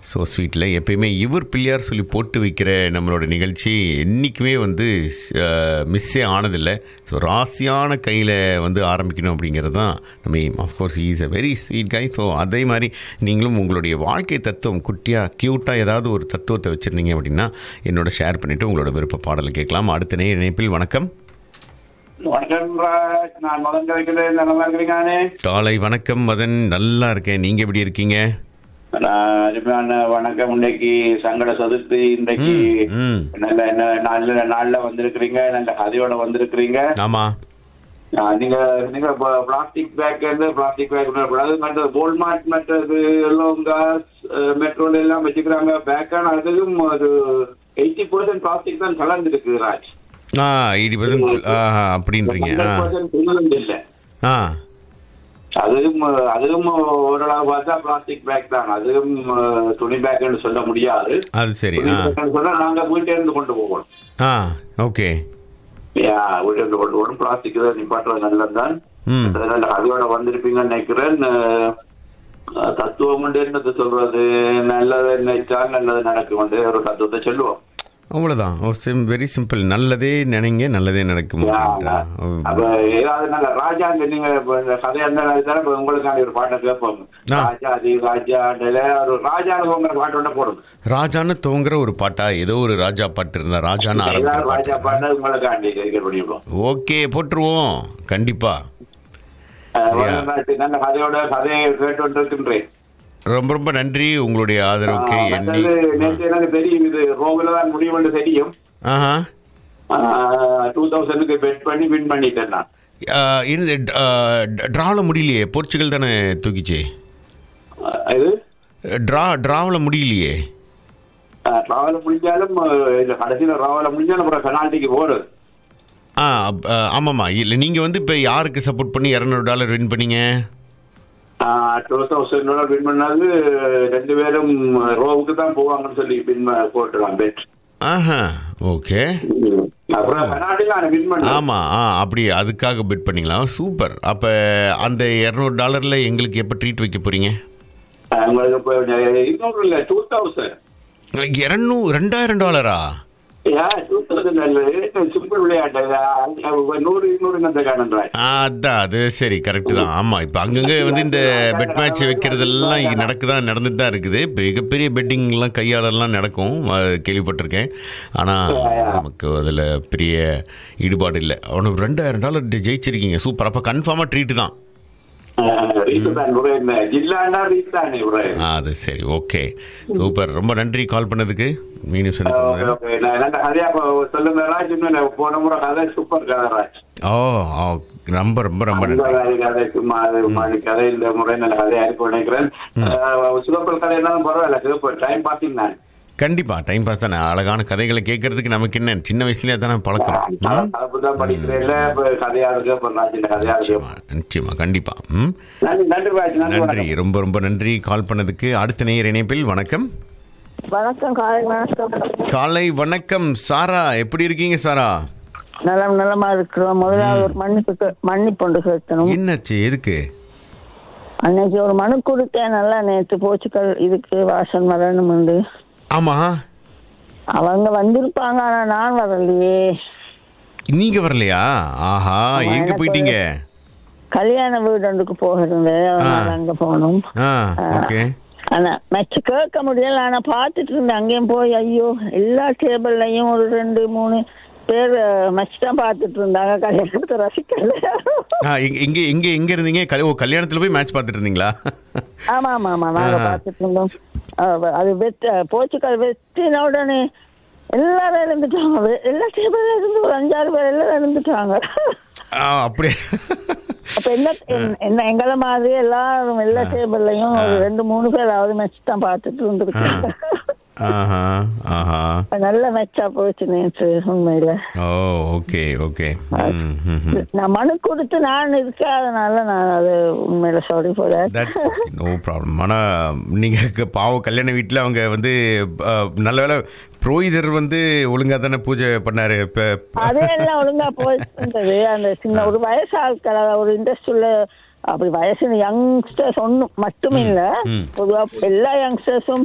So ஸ்வீட்டில் எப்பயுமே இவர் பிள்ளையார் சொல்லி போட்டு வைக்கிற நம்மளோட நிகழ்ச்சி என்றைக்குமே வந்து மிஸ்ஸே ஆனதில்லை ஸோ ராசியான கையில் வந்து ஆரம்பிக்கணும் அப்படிங்கிறது தான் நம்ம of course is a very sweet guy so அதே மாதிரி நீங்களும் உங்களுடைய வாழ்க்கை தத்துவம் குட்டியாக க்யூட்டாக ஏதாவது ஒரு தத்துவத்தை வச்சுருந்தீங்க அப்படின்னா என்னோட ஷேர் பண்ணிவிட்டு உங்களோட விருப்ப பாடலை கேட்கலாம் அடுத்த நேர இணைப்பில் வணக்கம் வணக்கம் ராஜ் நான் மதன் கவிக்கிறேன் நல்லா இருக்கிறீங்கானே காலை வணக்கம் மதன் நல்லா இருக்கேன் நீங்கள் எப்படி இருக்கீங்க நான் அருமையான வணக்கம் இன்னைக்கு சங்கட சதுர்த்தி இன்றைக்கு ம் நல்ல என்ன நல்ல நாள்ல வந்திருக்கிறீங்க நல்ல கதையோட வந்திருக்கிறீங்க ஆமாம் ஆ, நீங்க நீங்க பிளாஸ்டிக் பேக் இருந்து பிளாஸ்டிக் பேக் கூடாது மற்ற கோல்மார்ட் மற்றது எல்லாம் காஸ் மெட்ரோல எல்லாம் வச்சுக்கிறாங்க பேக்கான அதுவும் ஒரு எயிட்டி பர்சன்ட் பிளாஸ்டிக் தான் கலந்துருக்கு ராஜ் ஆ எயிட்டி பர்சன்ட் அப்படின்றீங்க ஆ பர்சன்ட் இல்லை ஆ அதுவும் அதுவும் ஓரளவு பார்த்தா பிளாஸ்டிக் பேக் தான் அதுவும் அஹ், துணி பேக்னு சொல்ல முடியாது அது சரி துணி ஆ பேக்னு சொன்னா நாங்க வீட்டே இருந்து கொண்டு போகணும் ஆ ஓகே யா, வீட்டே இருந்து கொண்டு போகணும் பிளாஸ்டிக் தான் நிப்பாட்டுறது நல்லதுதான் ம் அதனால அதோட வந்திருப்பீங்கன்னு நினைக்கிறேன் அஹ், அஹ், தத்துவம் உண்டு என்னது சொல்றது நல்லது நினைச்சா நல்லது நடக்கும் வந்து ஒரு தத்துவத்தை சொல்லுவோம் அவ்வளோதான் ஓ சிம் வெரி சிம்பிள் நல்லதே நினைங்க நல்லதே நடக்கும் யா, அப்படின்றா. ஓ, அப்ப ஏதாவது நல்ல ராஜா நீங்க இப்ப இந்த கதையா இருந்தா தானே இப்ப உங்களுக்கான ஒரு பாட்டை கேட்போம் ஆ. ராஜா தி ராஜா ஒரு ராஜா பாட்டு ஒண்ணு போடும் ராஜான்னு துவங்குற ஒரு பாட்டா ஏதோ ஒரு ராஜா பாட்டு இருந்தா ராஜான்னு ஆரம்பிக்கிற ஏதாவது ராஜா பாட்டு பாட்டு உங்களுக்காண்டி கேட்க பண்ணிவிடும் ஓகே போட்டுருவோம் கண்டிப்பா சரியா. நல்ல கதையோட கதையை கேட்டு இருக்கின்றேன் ரொம்ப ரொம்ப நன்றி உங்களுடைய ஆதரவுக்கு எண்ணி நேற்று எனக்கு தெரியும் இது ரோவில தான் முடியும்னு தெரியும் ஆஹா டூ தௌசண்ட்க்கு பெட் பண்ணி வின் பண்ணிட்டேன் நான் ஆ, இந்த ட்ராவில் முடியலையே போர்ச்சுகல் தானே தூக்கிச்சு ஆஹ் இது ட்ரா ட்ராவில் முடியலையே டிராவல முடிஞ்சாலும் ஆஹ் இந்த கடைசியில டிராவல முடிஞ்சாலும் அப்புறம் பெனால்ட்டிக்கு போறது ஆ அப்- ஆ, ஆமாம்மா இல்லை நீங்கள் வந்து இப்போ யாருக்கு சப்போர்ட் பண்ணி இரநூறு டாலர் வின் பண்ணீங்க டூ தௌசண்ட் வின் பண்ணது ரெண்டு பேரும் ரோவுக்கு தான் போவாங்கன்னு சொல்லி வின் போட்டுருவான் பெட் ஆஹா ஓகே அப்புறம் பெனால்ட்டி நான் வின் பண்ணேன் ஆமாம் ஆ அப்படி அதுக்காக பிட் பண்ணீங்களா சூப்பர் அப்போ அந்த இரநூறு டாலரில் எங்களுக்கு எப்போ ட்ரீட் வைக்க போகிறீங்க உங்களுக்கு இப்போ இன்னொரு இல்ல டூ தௌசண்ட் இரநூ ரெண்டாயிரம் டாலரா யா டூ தௌசண்ட் அல்ல சிம்பிள் விளையாட்டு அது நூறு இன்னொரு இந்த காணுன்றாய் ஆ, அதான் அது சரி கரெக்டு தான் ஆமாம் இப்போ அங்கங்கே வந்து இந்த பெட் மேட்ச் வைக்கிறதெல்லாம் இங்கே நடக்குதான் நடந்துட்டு தான் இருக்குது மிகப்பெரிய பெட்டிங்லாம் கையாளர்லாம் நடக்கும் அது கேள்விப்பட்டிருக்கேன் ஆனால் நமக்கு அதில் பெரிய ஈடுபாடு இல்லை அவனுக்கு ரெண்டாயிரம் டாலர் ஜெயிச்சிருக்கீங்க சூப்பர் அப்போ கன்ஃபார்மாக ட்ரீட்டு தான் ரீத்து தான் உரை என்ன ஜில்லாண்டா ரீத் தானே உரை ஆ அது சரி ஓகே சூப்பர் ரொம்ப நன்றி கால் பண்ணதுக்கு மீண்டும் ஓகே சந்திப்போம் ஓகே நான் நல்ல கதையா இப்போ சொல்லுங்க ராஜ் இன்னும் போன முறை கதை சூப்பர் கதை ராஜ் ஓ ஓ ரொம்ப ரொம்ப ரொம்ப நன்றி அன்பகாரி கதை சும்மா அது மாதிரி கதை இந்த முறை நல்ல கதையா இருக்கும் நினைக்கிறேன் சிவப்பல் கதை எல்லாம் பரவாயில்ல சிவப்பல் டைம் பாத்தீங்க நான் கண்டிப்பா டைம் பாஸ் தானே அழகான கதைகளை கேட்கறதுக்கு நமக்கு என்ன சின்ன வயசுலயே தானே பழக்கம் ம்? தான் படிக்கிறேன் இப்ப கதையா இருக்கு அப்ப ராஜ் இந்த கதையா இருக்கு நிச்சயமா நிச்சயமா கண்டிப்பா ம் நன்றி நன்றி ராஜ் நன்றி நன்றி வணக்கம் ரொம்ப ரொம்ப நன்றி கால் பண்ணதுக்கு அடுத்த நேயர் இணைப்பில் வணக்கம் வணக்கம் காலை வணக்கம் காலை வணக்கம் சாரா எப்படி இருக்கீங்க சாரா நலம் நலமா இருக்கிறோம் முதலாவது ஒரு மன்னிப்பு கே- மன்னிப்பு ஒன்று செலுத்தணும் என்னாச்சு எதுக்கு அன்னைக்கு ஒரு மனு கொடுத்தேன் நல்லா நேற்று போச்சுக்கள் இதுக்கு வாசன் வரணும் உண்டு ஆமா அவங்க வந்திருப்பாங்க ஆனா நான் வரலையே நீங்க வரலையா ஆஹா எங்க எனக்கு போயிட்டீங்க கல்யாண வீடு ஒன்றுக்கு போகிறேன் அதனால அங்க போகணும் ஆ ஓகே ஆனா மெச்ச கேட்க முடியல ஆனா பார்த்துட்டு இருந்தேன் அங்கேயும் போய் ஐயோ எல்லா டேபிள்லயும் ஒரு ரெண்டு மூணு பேர் மெச் தான் பார்த்துட்டு இருந்தாங்க கல்யாணத்தை ரசிக்கல ஆ எங்க எங்க எங்க எங்க இருந்தீங்க கல்- ஓ கல்யாணத்துல போய் மேட்ச் பார்த்துட்டு இருந்தீங்களா ஆமா ஆமா ஆமா நாங்க ஆ. பார்த்துட்டு இருந்தோம் அஹ் அது வெட்ட போர்ச்சுகல் வெற்றின உடனே எல்லாரும் இருந்துட்டாங்க வெ- எல்லா டேபிள்ல இருந்து ஒரு அஞ்சாறு பேர் எல்லாரும் இருந்துட்டாங்க ஆ அப்படியே அப்ப என்ன என்ன- என்ன எங்களை மாதிரி எல்லாரும் எல்லா டேபிள்லயும் ஒரு ரெண்டு மூணு பேராவது மெச் தான் பார்த்துட்டு இருந்திருக்காங்க ஆஹா ஆஹா நல்ல மெச்சா போச்சு நேற்று உண்மையில ஓ ஓகே ஓகே ம் ம் ம் நான் மனு கொடுத்து நான் இருக்காதனால நான் அது உண்மையில சாரி போல தட்ஸ் நோ ப்ராப்ளம் ஆனால் நீங்கள் பாவம் கல்யாண வீட்டில் அவங்க வந்து அஹ், நல்ல வேளை புரோஹிதர் வந்து ஒழுங்காக தானே பூஜை பண்ணாரு இப்போ அதே எல்லாம் ஒழுங்கா போயிட்டு இருந்தது அந்த சின்ன ஒரு வயசு ஆட்கள் அதாவது ஒரு இன்ட்ரெஸ்ட் உள்ள அப்படி வயசு யங்ஸ்டர்ஸ் ஒன்றும் மட்டும் இல்ல ம். பொதுவா எல்லா யங்ஸ்டர்ஸும்